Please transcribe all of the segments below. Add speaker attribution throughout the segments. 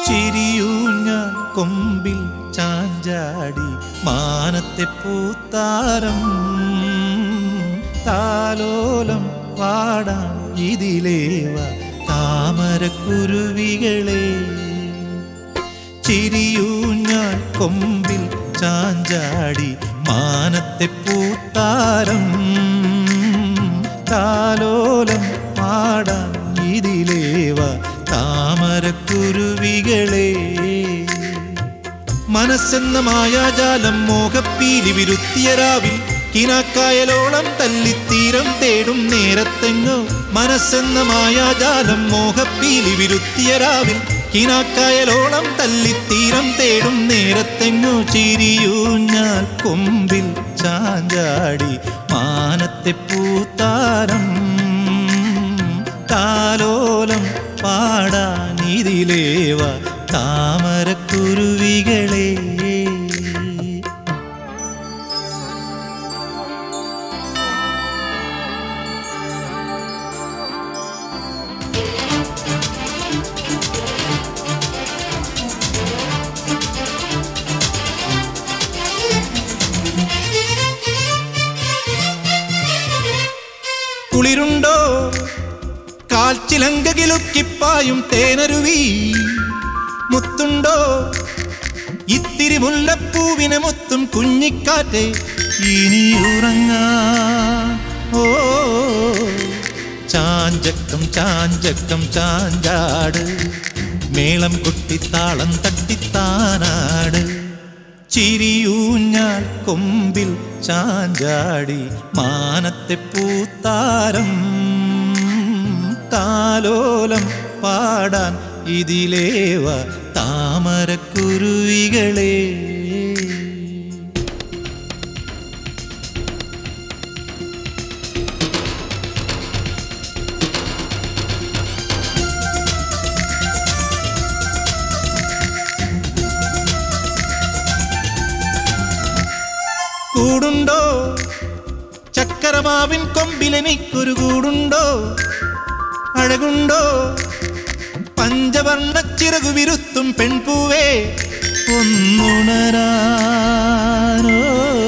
Speaker 1: ചിരിയൂഞ്ഞാൽ കൊമ്പിൽ ചാഞ്ചാടി മാനത്തെ പൂത്താരം താലോലം പാടാം ഇതിലേവ താമരക്കുരുവികളെ ചിരിയൂഞ്ഞാൽ കൊമ്പിൽ ചാഞ്ചാടി മാനത്തെ പൂത്താരം താലോലം പാടാം ഇതിലേവ താമരക്കുരുവികളെ മനസ്സെന്ന മായാജാലം മോഹപ്പീലി വിരുത്തിയ രാവിൽ കിനാക്കായലോളം തല്ലിത്തീരം തേടും നേരത്തെങ്ങോ മനസ്സെന്ന മായാജാലം മോഹപ്പീലി വിരുത്തിയ രാവിൽ കിനാക്കായലോളം തല്ലിത്തീരം തേടും നേരത്തെങ്ങോ ചിരിയൂഞ്ഞാൽ കൊമ്പിൽ ചാഞ്ചാടി മാനത്തെ പൂത്താരം താലോലം പാടാനിതിലേവ താമരക്കുരുവികളെ കുളിരുണ്ടോ കാൽച്ചിലങ്കകിലുക്കിപ്പായും തേനരുവി മുത്തുണ്ടോ ഇത്തിരി മുല്ലപ്പൂവിനെ മുത്തും കുഞ്ഞിക്കാറ്റെ ഇനി ഉറങ്ങാൻ ഓ ചാഞ്ചക്കം ചാഞ്ചക്കം ചാഞ്ചാട് മേളം കൊട്ടിത്താളം തട്ടിത്താനാട് ചിരിയൂഞ്ഞാൽ കൊമ്പിൽ ചാഞ്ചാടി മാനത്തെ പൂത്താരം താലോലം പാടാൻ ഇതിലേവ താമരക്കുരുവികളെ കൂടുണ്ടോ ചക്കരമാവിൻ കൊമ്പിലെനിക്കൊരു കൂടുണ്ടോ അഴകുണ്ടോ പഞ്ചവർണ്ണ ചിറകു വിരുത്തും പെൺപൂവേ ഒന്നുണരാനോ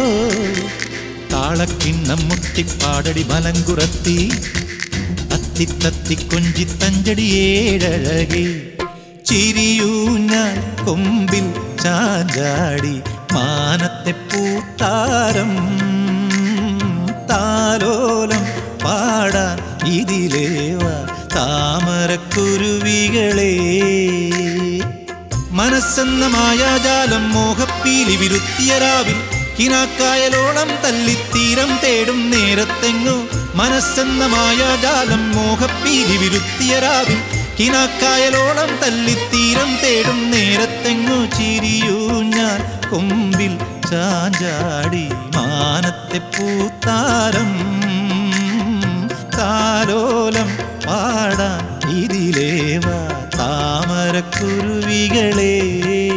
Speaker 1: താളക്കിണ്ണം മുട്ടിപ്പാടടി മലങ്കുറത്തി അത്തിത്തത്തി കൊഞ്ചി തഞ്ചടി ഏഴഴകെ ചിരിയൂഞ്ഞാൽ കൊമ്പിൽ ചാഞ്ചാടി മാനത്തെ പൂത്താരം താലോലം പാടാൻ ഇതിലേവ താമരക്കുരുവികളെ മനസ്സെന്ന മായാജാലം മോഹപ്പീലി വിരുത്തിയ രാവിൽ കിനാക്കായലോളം തല്ലിത്തീരം തേടും നേരത്തെങ്ങോ മനസ്സെന്ന മായാജാലം മോഹപ്പീലി വിരുത്തിയ രാവിൽ കിനാക്കായലോളം തല്ലിത്തീരം തേടും നേരത്തെങ്ങോ ചിരിയൂഞ്ഞാൽ കൊമ്പിൽ ചാഞ്ചാടി മാനത്തെ പൂത്താരം താലോലം പാടാൻ ഇതിലേവ താമരക്കുരുവികളേ